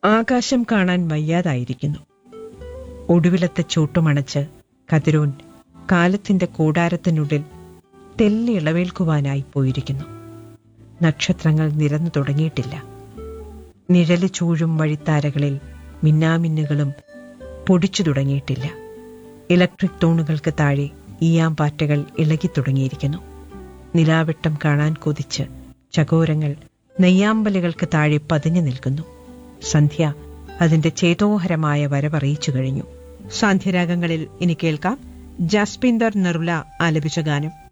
ആകാശം കാണാൻ വയ്യാതായിരിക്കുന്നു ഒടുവിലത്തെ ചൂട്ടുമണച്ച് കതിരോൻ കാലത്തിന്റെ കൂടാരത്തിനുള്ളിൽ തെല്ലി ഇളവേൽക്കുവാനായി പോയിരിക്കുന്നു നക്ഷത്രങ്ങൾ നിരന്നു തുടങ്ങിയിട്ടില്ല നിഴല് ചൂഴും വഴിത്താരകളിൽ മിന്നാമിന്നുകളും പൊടിച്ചു തുടങ്ങിയിട്ടില്ല ഇലക്ട്രിക് തൂണുകൾക്ക് താഴെ ഈയാമ്പാറ്റകൾ ഇളകി തുടങ്ങിയിരിക്കുന്നു നിലാവെട്ടം കാണാൻ കൊതിച്ച് ചകോരങ്ങൾ നെയ്യാമ്പലുകൾക്ക് താഴെ പതിഞ്ഞു നിൽക്കുന്നു സന്ധ്യ അതിന്റെ ചേതോഹരമായ വരവറിയിച്ചു കഴിഞ്ഞു സാന്ധ്യരാഗങ്ങളിൽ ഇനി കേൾക്കാം ജാസ്പിന്ദർ നെറുല ആലപിച്ച ഗാനം